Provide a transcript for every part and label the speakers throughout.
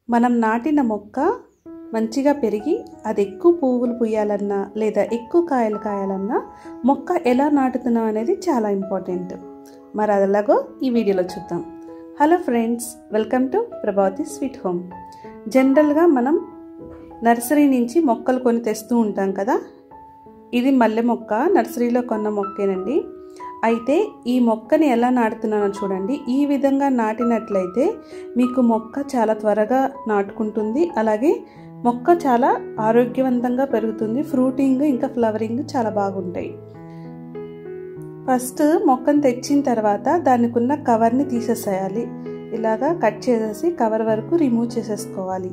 Speaker 1: మనం నాటిన మొక్క మంచిగా పెరిగి అది ఎక్కువ పువ్వులు పూయాలన్నా లేదా ఎక్కువ కాయలు కాయాలన్నా మొక్క ఎలా నాటుతున్నాం అనేది చాలా ఇంపార్టెంట్ మరి అది ఎలాగో ఈ వీడియోలో చూద్దాం hello friends welcome to Prabhavati sweet home జనరల్గా మనం నర్సరీ నుంచి మొక్కలు కొని తెస్తూ ఉంటాం కదా ఇది మల్లె మొక్క నర్సరీలో కొన్న మొక్కేనండి అయితే ఈ మొక్కని ఎలా నాటుతున్నానో చూడండి ఈ విధంగా నాటినట్లయితే మీకు మొక్క చాలా త్వరగా నాటుకుంటుంది అలాగే మొక్క చాలా ఆరోగ్యవంతంగా పెరుగుతుంది ఫ్రూటింగ్ ఇంకా ఫ్లవరింగ్ చాలా బాగుంటాయి ఫస్ట్ మొక్కను తెచ్చిన తర్వాత దానికి ఉన్న కవర్ని తీసేసేయాలి ఇలాగా కట్ చేసేసి కవర్ వరకు రిమూవ్ చేసేసుకోవాలి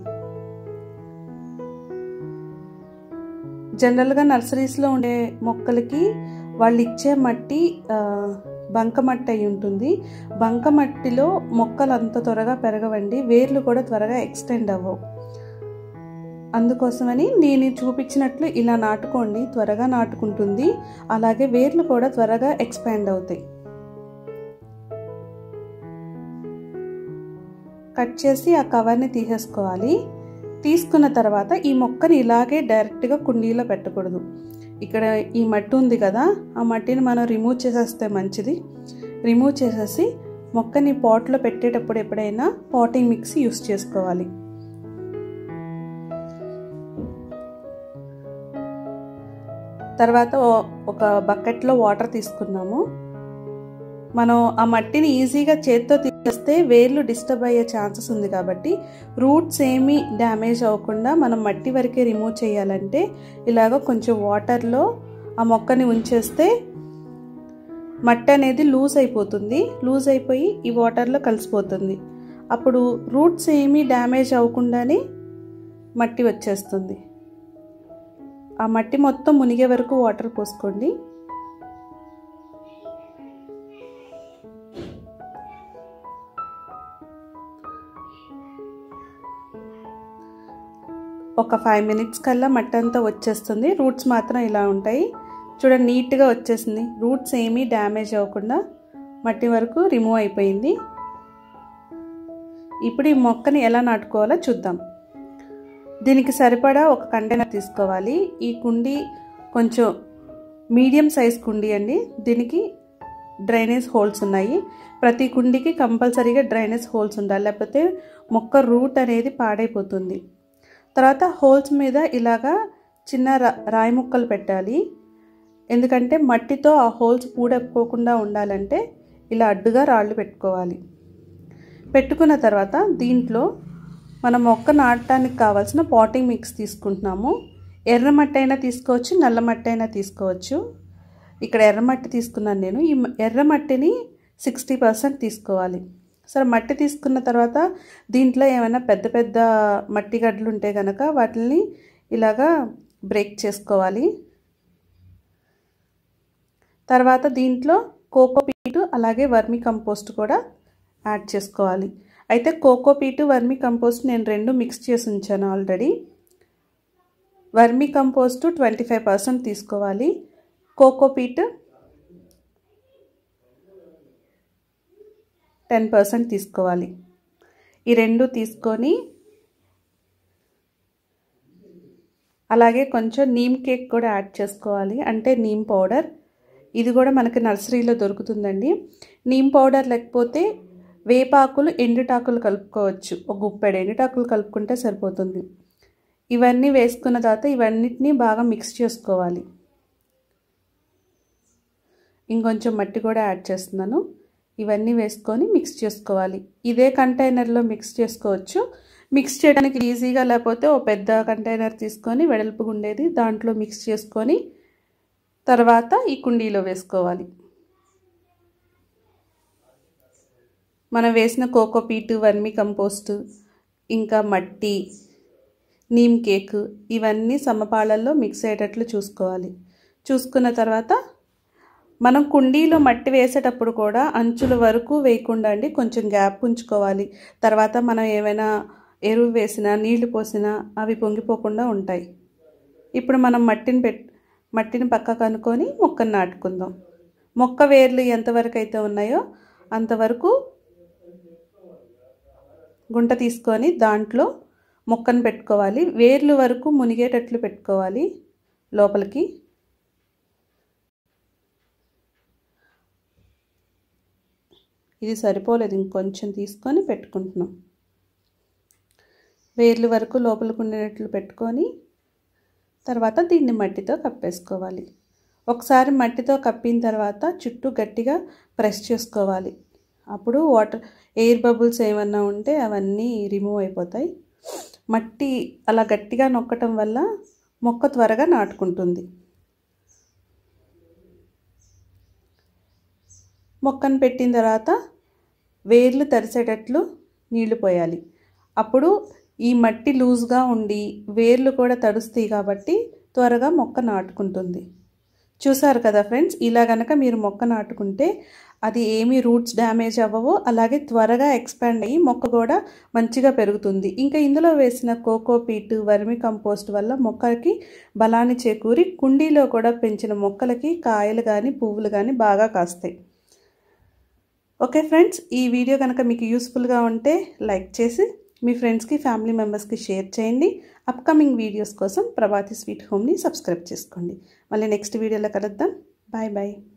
Speaker 1: జనరల్గా నర్సరీస్లో ఉండే మొక్కలకి వాళ్ళు ఇచ్చే మట్టి బంక మట్టి అయి ఉంటుంది బంక మట్టిలో మొక్కలు అంత త్వరగా పెరగవండి వేర్లు కూడా త్వరగా ఎక్స్టెండ్ అవ్వవు అందుకోసమని నేను చూపించినట్లు ఇలా నాటుకోండి త్వరగా నాటుకుంటుంది అలాగే వేర్లు కూడా త్వరగా ఎక్స్పాండ్ అవుతాయి కట్ చేసి ఆ కవర్ని తీసేసుకోవాలి తీసుకున్న తర్వాత ఈ మొక్కని ఇలాగే డైరెక్ట్గా కుండీలో పెట్టకూడదు ఇక్కడ ఈ మట్టి ఉంది కదా ఆ మట్టిని మనం రిమూవ్ చేసేస్తే మంచిది రిమూవ్ చేసేసి మొక్కని పాట్లో పెట్టేటప్పుడు ఎప్పుడైనా పాటింగ్ మిక్స్ యూస్ చేసుకోవాలి తర్వాత ఒక బకెట్లో వాటర్ తీసుకున్నాము మనం ఆ మట్టిని ఈజీగా చేత్తో తీసేస్తే వేర్లు డిస్టర్బ్ అయ్యే ఛాన్సెస్ ఉంది కాబట్టి రూట్స్ ఏమీ డ్యామేజ్ అవ్వకుండా మనం మట్టి వరకే రిమూవ్ చేయాలంటే ఇలాగ కొంచెం వాటర్లో ఆ మొక్కని ఉంచేస్తే మట్టి అనేది లూజ్ అయిపోతుంది లూజ్ అయిపోయి ఈ వాటర్లో కలిసిపోతుంది అప్పుడు రూట్స్ ఏమీ డ్యామేజ్ అవ్వకుండానే మట్టి వచ్చేస్తుంది ఆ మట్టి మొత్తం మునిగే వరకు వాటర్ పోసుకోండి ఒక ఫైవ్ మినిట్స్ కల్లా మట్టి అంతా వచ్చేస్తుంది రూట్స్ మాత్రం ఇలా ఉంటాయి చూడండి నీట్గా వచ్చేసింది రూట్స్ ఏమీ డ్యామేజ్ అవ్వకుండా మట్టి వరకు రిమూవ్ అయిపోయింది ఇప్పుడు ఈ మొక్కని ఎలా నాటుకోవాలో చూద్దాం దీనికి సరిపడా ఒక కంటైనర్ తీసుకోవాలి ఈ కుండీ కొంచెం మీడియం సైజ్ కుండీ అండి దీనికి డ్రైనేజ్ హోల్స్ ఉన్నాయి ప్రతి కుండీకి కంపల్సరీగా డ్రైనేజ్ హోల్స్ ఉండాలి లేకపోతే మొక్క రూట్ అనేది పాడైపోతుంది తర్వాత హోల్స్ మీద ఇలాగా చిన్న రాయి ముక్కలు పెట్టాలి ఎందుకంటే మట్టితో ఆ హోల్స్ పూడెప్పుకోకుండా ఉండాలంటే ఇలా అడ్డుగా రాళ్ళు పెట్టుకోవాలి పెట్టుకున్న తర్వాత దీంట్లో మనం మొక్క నాటడానికి కావాల్సిన పాటింగ్ మిక్స్ తీసుకుంటున్నాము ఎర్రమట్టి అయినా తీసుకోవచ్చు నల్ల మట్టి అయినా తీసుకోవచ్చు ఇక్కడ ఎర్రమట్టి తీసుకున్నాను నేను ఈ ఎర్రమట్టిని సిక్స్టీ పర్సెంట్ తీసుకోవాలి సరే మట్టి తీసుకున్న తర్వాత దీంట్లో ఏమైనా పెద్ద పెద్ద మట్టి గడ్డలు ఉంటే కనుక వాటిని ఇలాగా బ్రేక్ చేసుకోవాలి తర్వాత దీంట్లో కోకోపీటు అలాగే వర్మి కంపోస్ట్ కూడా యాడ్ చేసుకోవాలి అయితే కోకోపీటు వర్మి కంపోస్ట్ నేను రెండు మిక్స్ చేసి ఉంచాను already vermicompost twenty five percent తీసుకోవాలి కోకోపీట్ టెన్ పర్సెంట్ తీసుకోవాలి ఈ రెండు తీసుకొని అలాగే కొంచెం నీమ్ కేక్ కూడా యాడ్ చేసుకోవాలి అంటే నీమ్ పౌడర్ ఇది కూడా మనకి నర్సరీలో దొరుకుతుందండి నీమ్ పౌడర్ లేకపోతే వేపాకులు ఎండుటాకులు కలుపుకోవచ్చు ఒక గుప్పెడు ఎండుటాకులు కలుపుకుంటే సరిపోతుంది ఇవన్నీ వేసుకున్న తర్వాత ఇవన్నిటినీ బాగా మిక్స్ చేసుకోవాలి ఇంకొంచెం మట్టి కూడా యాడ్ చేస్తున్నాను ఇవన్నీ వేసుకొని మిక్స్ చేసుకోవాలి ఇదే కంటైనర్లో మిక్స్ చేసుకోవచ్చు మిక్స్ చేయడానికి ఈజీగా లేకపోతే ఓ పెద్ద కంటైనర్ తీసుకొని వెడల్పుగా ఉండేది దాంట్లో మిక్స్ చేసుకొని తర్వాత ఈ కుండీలో వేసుకోవాలి మనం వేసిన కోకోపీటు వర్మి కంపోస్ట్ ఇంకా మట్టి నీమ్ కేక్ ఇవన్నీ సమపాళల్లో మిక్స్ అయ్యేటట్లు చూసుకోవాలి చూసుకున్న తర్వాత మనం కుండీలో మట్టి వేసేటప్పుడు కూడా అంచుల వరకు వేయకుండా అండి కొంచెం గ్యాప్ ఉంచుకోవాలి తర్వాత మనం ఏమైనా ఎరువు వేసినా నీళ్లు పోసినా అవి పొంగిపోకుండా ఉంటాయి ఇప్పుడు మనం మట్టిని పెట్ మట్టిని పక్కకు అనుకొని మొక్కను నాటుకుందాం మొక్క వేర్లు ఎంతవరకు అయితే ఉన్నాయో అంతవరకు గుంట తీసుకొని దాంట్లో మొక్కను పెట్టుకోవాలి వేర్లు వరకు మునిగేటట్లు పెట్టుకోవాలి లోపలికి ఇది సరిపోలేదు ఇంకొంచెం తీసుకొని పెట్టుకుంటున్నాం వేర్లు వరకు లోపలికి ఉండేటట్లు పెట్టుకొని తర్వాత దీన్ని మట్టితో కప్పేసుకోవాలి ఒకసారి మట్టితో కప్పిన తర్వాత చుట్టూ గట్టిగా ప్రెస్ చేసుకోవాలి అప్పుడు వాటర్ ఎయిర్ బబుల్స్ ఏమన్నా ఉంటే అవన్నీ రిమూవ్ అయిపోతాయి మట్టి అలా గట్టిగా నొక్కటం వల్ల మొక్క త్వరగా నాటుకుంటుంది మొక్కను పెట్టిన తర్వాత వేర్లు తరిసేటట్లు నీళ్లు పోయాలి అప్పుడు ఈ మట్టి లూజ్గా ఉండి వేర్లు కూడా తడుస్తాయి కాబట్టి త్వరగా మొక్క నాటుకుంటుంది చూసారు కదా ఫ్రెండ్స్ ఇలా గనక మీరు మొక్క నాటుకుంటే అది ఏమీ రూట్స్ డ్యామేజ్ అవ్వవు అలాగే త్వరగా ఎక్స్పాండ్ అయ్యి మొక్క కూడా మంచిగా పెరుగుతుంది ఇంకా ఇందులో వేసిన కోకో పీట్ వర్మి కంపోస్ట్ వల్ల మొక్కలకి బలాన్ని చేకూరి కుండీలో కూడా పెంచిన మొక్కలకి కాయలు కానీ పువ్వులు కానీ బాగా కాస్తాయి ఓకే ఫ్రెండ్స్ ఈ వీడియో కనుక మీకు యూస్ఫుల్గా ఉంటే లైక్ చేసి మీ ఫ్రెండ్స్కి ఫ్యామిలీ మెంబర్స్కి షేర్ చేయండి అప్కమింగ్ వీడియోస్ కోసం ప్రభాతి స్వీట్ హోమ్ని సబ్స్క్రైబ్ చేసుకోండి మళ్ళీ నెక్స్ట్ వీడియోలో కలుద్దాం బాయ్ బాయ్